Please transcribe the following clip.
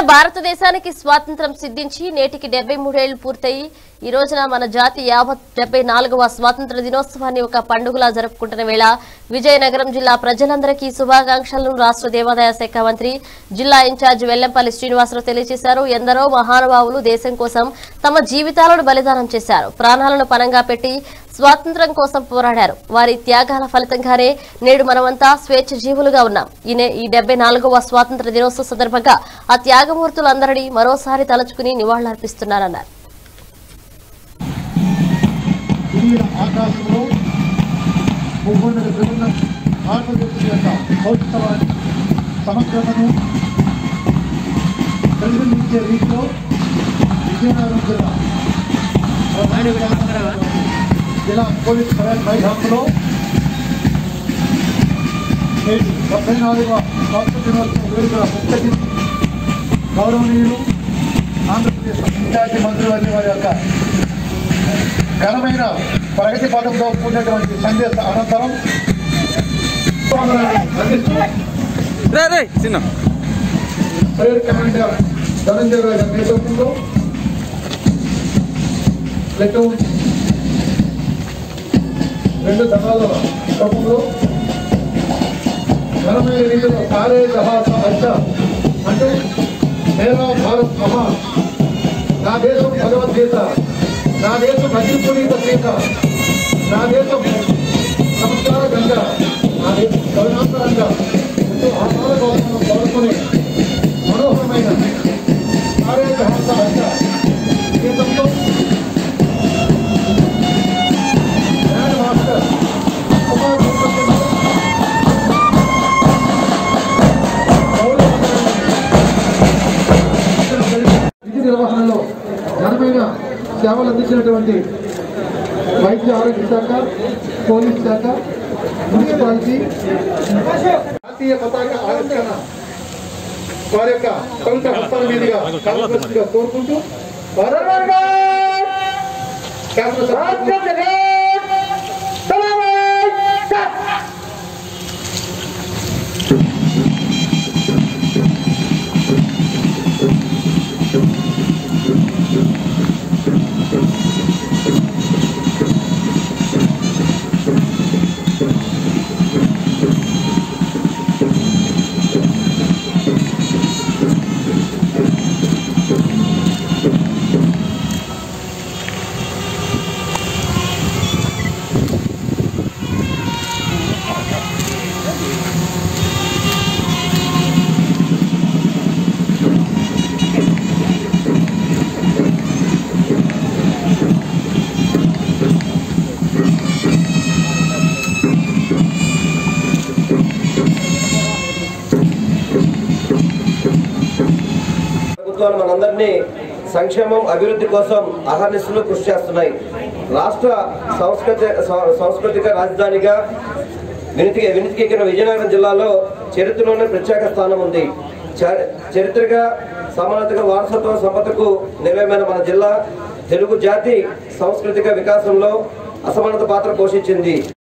భారతదేశానికి స్వాతంత్రం సిద్ధించి నేటికి డెబ్బై మూడేళ్లు పూర్తయి ఈ రోజున మన జాతి యావత్ డెబ్బై నాలుగవ స్వాతంత్ర దినోత్సవాన్ని ఒక పండుగలా జరుపుకుంటున్న వేళ విజయనగరం జిల్లా ప్రజలందరికీ శుభాకాంక్షలను రాష్ట్ర దేవాదాయ శాఖ మంత్రి జిల్లా ఇన్ఛార్జ్ వెల్లంపల్లి శ్రీనివాసరావు తెలియజేశారు ఎందరో మహానుభావులు దేశం కోసం తమ జీవితాలను బలిదానం చేశారు ప్రాణాలను పనంగా పెట్టి స్వాతంత్ర్యం కోసం పోరాడారు వారి త్యాగాల ఫలితంగానే నేడు మనమంతా స్వేచ్ఛ జీవులుగా ఉన్నాం ఈ నే- ఈ డెబ్బై నాలుగవ స్వాతంత్ర దినోత్సవ సందర్భంగా ఆ త్యాగమూర్తులందరినీ మరోసారి తలుచుకుని నివాళులర్పిస్తున్నారన్నారు భూమిల ఆకాశంలో భూగోళ విభిన్న భారతదేశం యొక్క భౌతికవాది సమగ్రతను ప్రతిబింబించే రీతిలో విజయనగరం జిల్లా జిల్లా పోలీస్ పరేడ్ మైదానంలో నేటి డెబ్బై నాలుగవ స్వాతంత్ర దినోత్సవం వేడుకల ముఖ్య అతిథి గౌరవనీయులు ఆంధ్రప్రదేశ్ ఇన్ఛార్జి మంత్రివర్గ వారి యొక్క ఘనమైన ప్రగతి పథంతో కూడినటువంటి సందేశ అనంతరం అందిస్తూ రే రే చిన్న పరేడ్ కమాండర్ ధనంజయ రాయ్ గారి నేతృత్వంలో ప్లెటూన్ రెండు దళాల క్రమంలో ఘనమైన రీతిలో సారే జహాస అచ్చ అంటే మేరా భారత్ మహా నా దేశం భగవద్గీత నా దేశం అగ్నిపునీత సీత నా దేశం సంస్కార గంగ నా దేశం కరుణాకరంగా ఎంతో ఆహ్లాదకరంగా కోరుకుని మనోహరమైన సారే జహాస అచ్చ గీతంతో గ్రాండ్ మాస్టర్ కుమార్ వెంకటేశ్వర విధి నిర్వహణలో ఘనమైన సేవలు అందించినటువంటి వైద్య ఆరోగ్య శాఖ పోలీస్ శాఖ మున్సిపాలిటీ జాతీయ పతాక ఆవిష్కరణ వారి యొక్క పవిత్ర హస్తాల మీదుగా కాంగ్రెస్గా కోరుకుంటూ కేంద్ర సభ్యులు ప్రభుత్వాలు మనందరినీ సంక్షేమం అభివృద్ధి కోసం అహర్నిశలు కృషి చేస్తున్నాయి రాష్ట్ర సంస్కృతి సం- సాంస్కృతిక రాజధానిగా వినితి వినితికెక్కిన విజయనగరం జిల్లాలో చరిత్రలోనే ప్రత్యేక స్థానం ఉంది చ- చరిత్రగా సమానతగా వారసత్వ సంపదకు నిలయమైన మన జిల్లా తెలుగు జాతి సాంస్కృతిక వికాసంలో అసమానత పాత్ర పోషించింది